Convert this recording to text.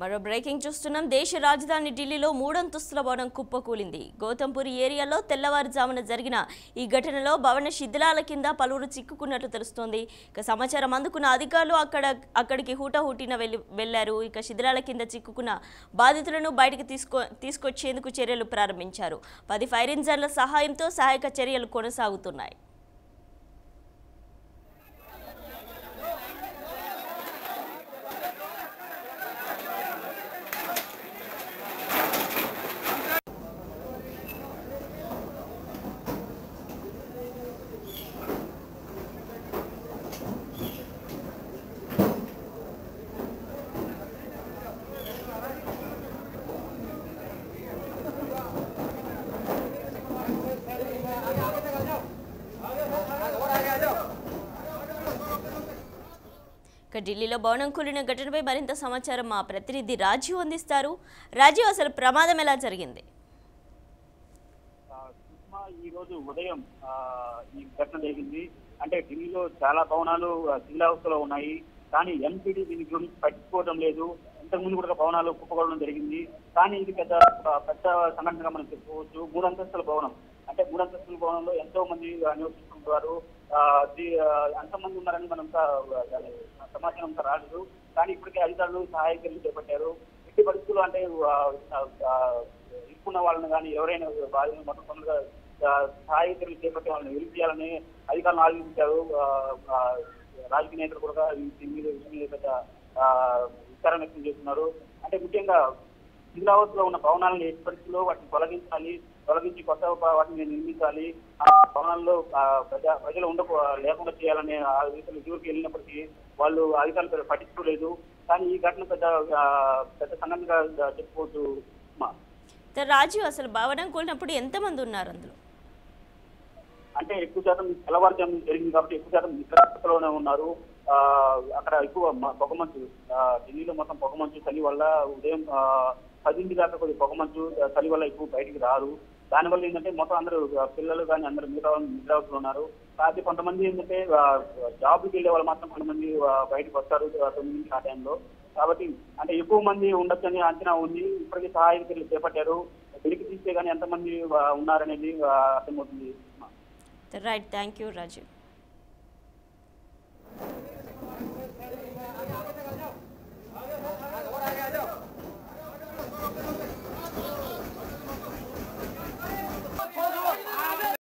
మరో బ్రేకింగ్ చూస్తున్నాం దేశ రాజధాని ఢిల్లీలో మూడంతస్తుల భవనం కుప్పకూలింది గౌతంపూరి ఏరియాలో తెల్లవారుజామున జరిగిన ఈ ఘటనలో భవన శిథిలాల కింద పలువురు చిక్కుకున్నట్లు తెలుస్తోంది ఇక సమాచారం అందుకున్న అధికారులు అక్కడ అక్కడికి హూటాహూటిన వెళ్ళి వెళ్లారు ఇక శిథిలాల కింద చిక్కుకున్న బాధితులను బయటకు తీసుకో తీసుకొచ్చేందుకు చర్యలు ప్రారంభించారు పది ఫైర్ ఇంజన్ల సహాయంతో సహాయక చర్యలు కొనసాగుతున్నాయి ఇక ఢిల్లీలో భవనం కూలిన ఘటనపై మరింత సమాచారం మా ప్రతినిధి రాజీవ్ అందిస్తారు రాజీవ్ అసలు ప్రమాదం ఎలా జరిగింది ఆ, సుష్మా ఈ రోజు ఉదయం ఆ, ఈ ఘటన జరిగింది అంటే ఢిల్లీలో చాలా భవనాలు ఆ, శిథిలావస్థలో ఉన్నాయి కానీ ఎంపీడీ దీని గురించి పట్టించుకోవడం లేదు ఇంతకుముందు కూడా భవనాలు కుప్పగొడడం జరిగింది కానీ ఇది పెద్ద ఆ, పెద్ద సంఘటనగా మనం చెప్పుకోవచ్చు మూడు అంతస్తుల భవనం అంటే మూడు అంతస్తుల భవనంలో ఎంతో మంది ఆ, నివసిస్తుంటారు ఆ, దీ- ఆ, అంతమంది ఉన్నారని మనం ఇంకా, ఆ, సమాచారం ఇంకా రాలేదు కానీ ఇప్పటికే అధికారులు సహాయ చర్యలు చేపట్టారు ఎట్టి పరిస్థితుల్లో అంటే ఆ, ఆ, ఇరుక్కున్న వాళ్ళని కానీ ఎవరైనా బాధితులు మొత్తం తొందరగా ఆ, సహాయ చర్యలు చేపట్టే వాళ్ళని వెలికి చేయాలని అధికారులు ఆలోచించారు ఆ, ఆ, రాజకీయ నేతలు కూడా ఈ- దీని మీద విషయం మీద పెద్ద ఆ, విచారణ వ్యక్తం చేస్తున్నారు అంటే ముఖ్యంగా శిథిలావస్థలో ఉన్న భవనాలను ఎట్టి పరిస్థితుల్లో వాటిని తొలగించాలి తొలగించి కొత్త భ- వాటిని నిర్మించాలి ఆ భవనాల్లో ఆ, ప్రజా ప్రజలు ఉండకు లేకుండా చేయాలనే ఆ రీతిలో దూరికి వెళ్ళినప్పటికీ వాళ్ళు అధికారులు పెద్ద పట్టించుకోలేదు కానీ ఈ ఘటన పెద్ద ఆ, పెద్ద సంఘటనగా చెప్పుకోవచ్చు మా ఇక రాజీవ్ అసలు భవనం కూలినప్పుడు ఎంతమంది ఉన్నారు అందులో అంటే ఎక్కువ శాతం తెల్లవారుజాము జరిగింది కాబట్టి ఎక్కువ శాతం నిద్రలోనే ఉన్నారు ఆ, అక్కడ ఎక్కువ మ- పొగమంచు ఆ, ఢిల్లీలో మొత్తం పొగమంచు చలి వల్ల ఉదయం ఆ, పదింటి దాకా కొద్దిగా పొగమంచు ఆ, చలి వల్ల ఎక్కువ బయటికి రారు దానివల్ల ఏంటంటే మొత్తం అందరూ ఆ, పిల్లలు కానీ అందరూ మిగతా వాళ్ళు నిద్రావస్తులు ఉన్నారు కాకపోతే కొంతమంది ఏంటంటే ఆ, జాబ్కి వెళ్ళే వాళ్ళు మాత్రం కొంతమంది ఆ, బయటకు వస్తారు ఆ, తొమ్మిది ఆ టైంలో కాబట్టి అంటే ఎక్కువ మంది ఉండొచ్చని అంచనా ఉంది ఇప్పటికీ సహాయక చర్యలు చేపట్టారు వెలికి తీస్తే కానీ ఎంతమంది ఆ, ఉన్నారనేది ఆ, అర్థమవుతుంది రైట్ థ్యాంక్ యూ రాజీవ్